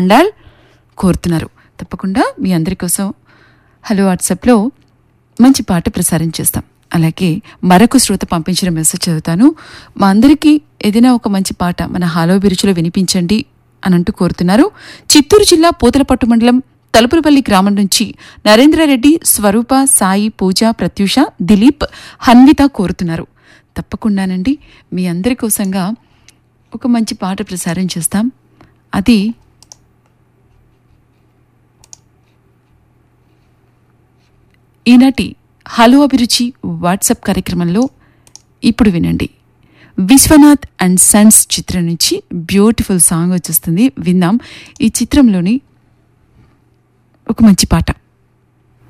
అండాల్ కోరుతున్నారు తప్పకుండా మీ అందరి కోసం హలో వాట్సాప్లో మంచి పాట ప్రసారం చేస్తాం అలాగే మరొక శ్రోత పంపించిన మెసేజ్ చదువుతాను మా అందరికీ ఏదైనా ఒక మంచి పాట మన హాలో బిరుచులో వినిపించండి అని అంటూ కోరుతున్నారు చిత్తూరు జిల్లా పూతలపట్టు మండలం తలుపులపల్లి గ్రామం నుంచి నరేంద్రారెడ్డి స్వరూప సాయి పూజ ప్రత్యూష దిలీప్ హన్విత కోరుతున్నారు తప్పకుండానండి మీ అందరి కోసంగా ఒక మంచి పాట ప్రసారం చేస్తాం అది ఈనాటి హలో అభిరుచి వాట్సాప్ కార్యక్రమంలో ఇప్పుడు వినండి విశ్వనాథ్ అండ్ సన్స్ చిత్రం నుంచి బ్యూటిఫుల్ సాంగ్ వచ్చేస్తుంది విందాం ఈ చిత్రంలోని ఒక మంచి పాట